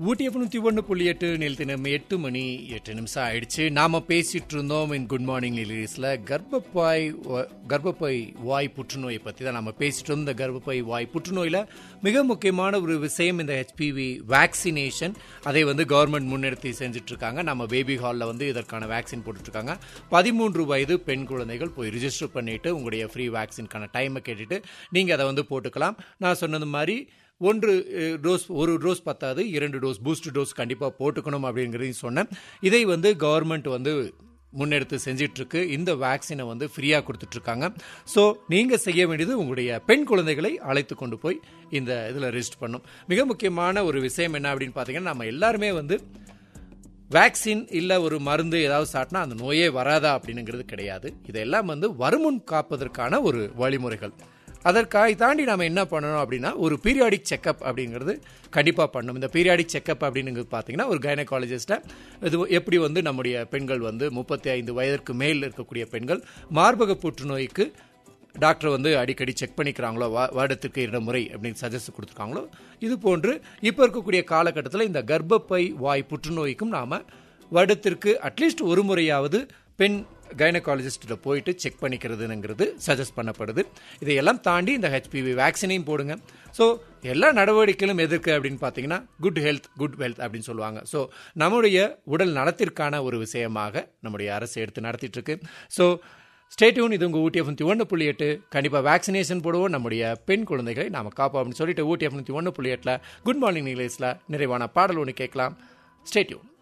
ஊட்டி எஃப்நூத்தி ஒன்று புள்ளி எட்டு நேல் தினம் எட்டு மணி எட்டு நிமிஷம் ஆயிடுச்சு நாம பேசிட்டு இருந்தோம் இன் குட் மார்னிங் லிரிஸ்ல கர்ப்பப்பாய் வ- கர்ப்பப்பை வாய் புற்றுநோயை பத்தி தான் நம்ம பேசிட்டு இருந்தோம் இந்த கர்ப்பப்பை வாய் புற்றுநோயில மிக முக்கியமான ஒரு விஷயம் இந்த ஹெச்பிவி வேக்சினேஷன் அதை வந்து கவர்மெண்ட் முன்னெடுத்து செஞ்சுட்டு இருக்காங்க நம்ம பேபி ஹாலில் வந்து இதற்கான வேக்சின் போட்டுட்டு இருக்காங்க பதிமூன்று வயது பெண் குழந்தைகள் போய் ரிஜிஸ்டர் பண்ணிட்டு உங்களுடைய ஃப்ரீ வேக்சின்கான டைமை கேட்டுட்டு நீங்க அதை வந்து போட்டுக்கலாம் நான் சொன்னது மாதிரி ஒன்று அஹ், டோஸ் ஒரு டோஸ் பத்தாது இரண்டு டோஸ் பூஸ்ட் டோஸ் கண்டிப்பாக போட்டுக்கணும் அப்படிங்கிறதையும் சொன்னேன் இதை வந்து கவர்மெண்ட் வந்து முன்னெடுத்து செஞ்சிட்டு இருக்கு இந்த வேக்சினை வந்து ஃப்ரீயாக கொடுத்துட்டு இருக்காங்க ஸோ நீங்கள் செய்ய வேண்டியது உங்களுடைய பெண் குழந்தைகளை அழைத்து கொண்டு போய் இந்த இதில் ரெஜிஸ்டர் பண்ணும் மிக முக்கியமான ஒரு விஷயம் என்ன அப்படின்னு பார்த்தீங்கன்னா நம்ம எல்லாருமே வந்து வேக்சின் இல்லை ஒரு மருந்து ஏதாவது சாட்டினா அந்த நோயே வராதா அப்படிங்கிறது கிடையாது இதெல்லாம் வந்து வருமுன் காப்பதற்கான ஒரு வழிமுறைகள் அதற்காக தாண்டி நாம என்ன பண்ணணும் அப்படின்னா ஒரு பீரியாடிக் செக்கப் அப்படிங்கிறது கண்டிப்பாக பண்ணணும் இந்த பீரியாடிக் செக்கப் அப்படிங்கிறது பார்த்தீங்கன்னா ஒரு கைனகாலஜிஸ்ட்டை இது எப்படி வந்து நம்முடைய பெண்கள் வந்து முப்பத்தி ஐந்து வயதிற்கு மேல் இருக்கக்கூடிய பெண்கள் மார்பக புற்றுநோய்க்கு டாக்டர் வந்து அடிக்கடி செக் பண்ணிக்கிறாங்களோ வா- வருடத்திற்கு இரண்டு முறை அப்படின்னு சஜஸ்ட் கொடுத்துருக்காங்களோ இது போன்று இப்போ இருக்கக்கூடிய காலகட்டத்தில் இந்த கர்ப்பப்பை வாய் புற்றுநோய்க்கும் நாம வருடத்திற்கு அட்லீஸ்ட் ஒரு முறையாவது பெண் கைனகாலஜிஸ்ட்டில் போயிட்டு செக் பண்ணிக்கிறதுங்கிறது சஜஸ்ட் பண்ணப்படுது இதையெல்லாம் தாண்டி இந்த ஹெச்பிவி வேக்சினையும் போடுங்க ஸோ எல்லா நடவடிக்கைகளும் எதற்கு அப்படின்னு பார்த்தீங்கன்னா குட் ஹெல்த் குட் வெல்த் அப்படின்னு சொல்லுவாங்க ஸோ நம்முடைய உடல் நலத்திற்கான ஒரு விஷயமாக நம்முடைய அரசு எடுத்து நடத்திட்டு இருக்கு ஸோ ஸ்டேட்யூன் இது உங்கள் ஊட்டி எஃப்நூத்தி ஒன்று புள்ளி எட்டு கண்டிப்பாக வேக்சினேஷன் போடுவோம் நம்முடைய பெண் குழந்தைகளை நாம காப்போம் அப்படின்னு சொல்லிட்டு ஊட்டி எஃப்நூத்தி ஒன்று புள்ளி எட்டில் குட் மார்னிங் நிகழ்ச்சியில் நிறைவான பாடல் ஒன்று கேட்கலாம் ஸ்டேட்யூன்